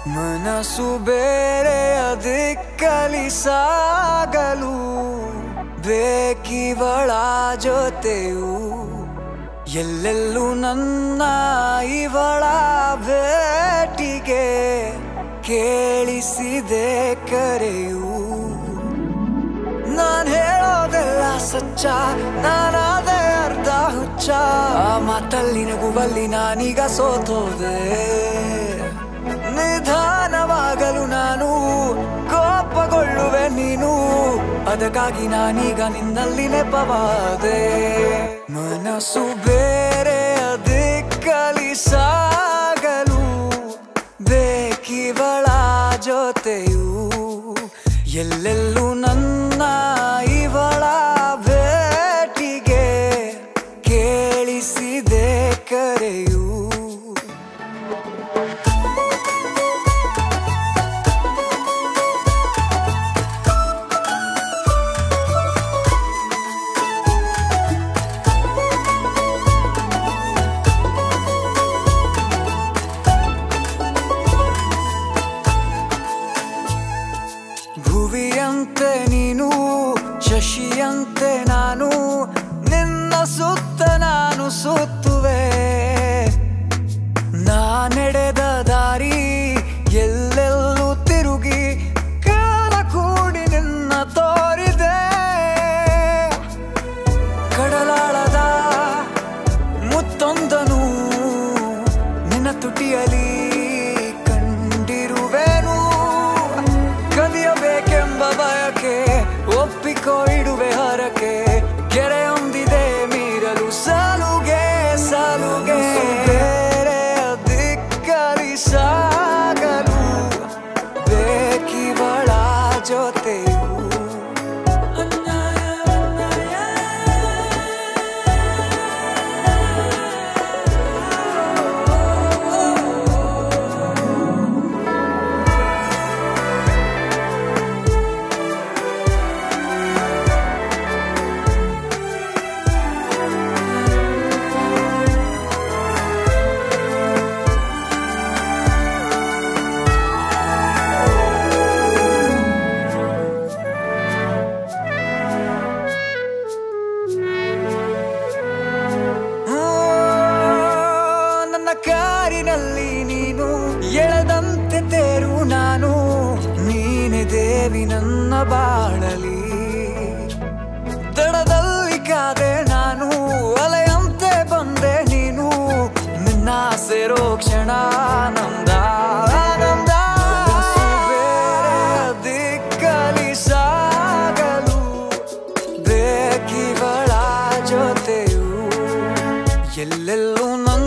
ಮನಸ್ಸು ಬೇರೆಯ ದಿಕ್ಕಲಿ ಸಾಗಲು ಬೇಕಿವಳ ಜೊತೆಯು ಎಲ್ಲೆಲ್ಲೂ ನನ್ನ ಇವಳ ಭೇಟಿಗೆ ಕೇಳಿಸಿದೆ ಕರೆಯು ನಾನ್ ಹೇಳೋದೆಲ್ಲ ಸಚ್ಚ ನಾನಾದೆ ಅರ್ಧ ಹುಚ್ಚ ಆ ಮಾತಲ್ಲಿ ನಗುವಲ್ಲಿ ನಾನೀಗ ಸೋತೋದೆ ನಿಧಾನವಾಗಲು ನಾನು ಕೋಪಗೊಳ್ಳುವೆ ನೀನು ಅದಕ್ಕಾಗಿ ನಾನೀಗ ನಿನ್ನಲ್ಲಿ ನೆಪವಾದೆ ಮನಸ್ಸು ಬೇರೆ ದಿಕ್ಕಲಿ ಸಾಗಲು ಬೇಕಿವಳ ಜೊತೆಯು ಎಲ್ಲೆಲ್ಲೂ ನನ್ನ ಇವಳ ಭೇಟಿಗೆ ಕೇಳಿಸಿದೆ ಕರೆಯು ಭುವಿಯಂತೆ ನೀನು ಶಶಿಯಂತೆ ನಾನು ನಿನ್ನ ಸುತ್ತ ನಾನು ಸುತ್ತುವೆ ನಾನೆಡೆದ ದಾರಿ ಎಲ್ಲೆಲ್ಲೂ ತಿರುಗಿ ಕಾಲ ಕೂಡಿ ನಿನ್ನ ತೋರಿದೆ ಕಡಲಾಳದ ಮುತ್ತೊಂದನು ನಿನ್ನ ತುಟಿಯಲಿ ಕಂಡಿರುವೆನು ಕದಿಯಬೇಕೆಂಬ ಬಯಕೆ ಒಪ್ಪಿಕೋ ಇಡುವೆ ಹರಕೆ ಗೆರೆಯೊಂದಿದೆ ಮೀರಲು ಸಾಲುಗೆ ಸಾಲುಗೆ ಬೇರೆ ದಿಕ್ಕಲಿ ಸಾಗಲು ಬೇಕಿವಳ ಜೊತೆಯು ಆ, ನನ್ನ ಕಾರಿನಲ್ಲಿ ನೀನು ಎಳೆದಂತೆ ತೇರು ನಾನು ನೀನೆ ದೇವಿ ನನ್ನ ಬಾಳಲಿ ದಡದಲ್ಲಿ ಕಾದೆ ನಾನು ಅಲೆಯಂತೆ ಬಂದೆ ನೀನು ನಿನ್ನ ಸೇರೋ ಕ್ಷಣ ಆನಂದ ಆನಂದ ಬೇರೆ ದಿಕ್ಕಲಿ ಸಾಗಲು ಬೇಕಿವಳ ಜೊತೆಯು ಎಲ್ಲೆಲ್ಲೂ ನನ್ನ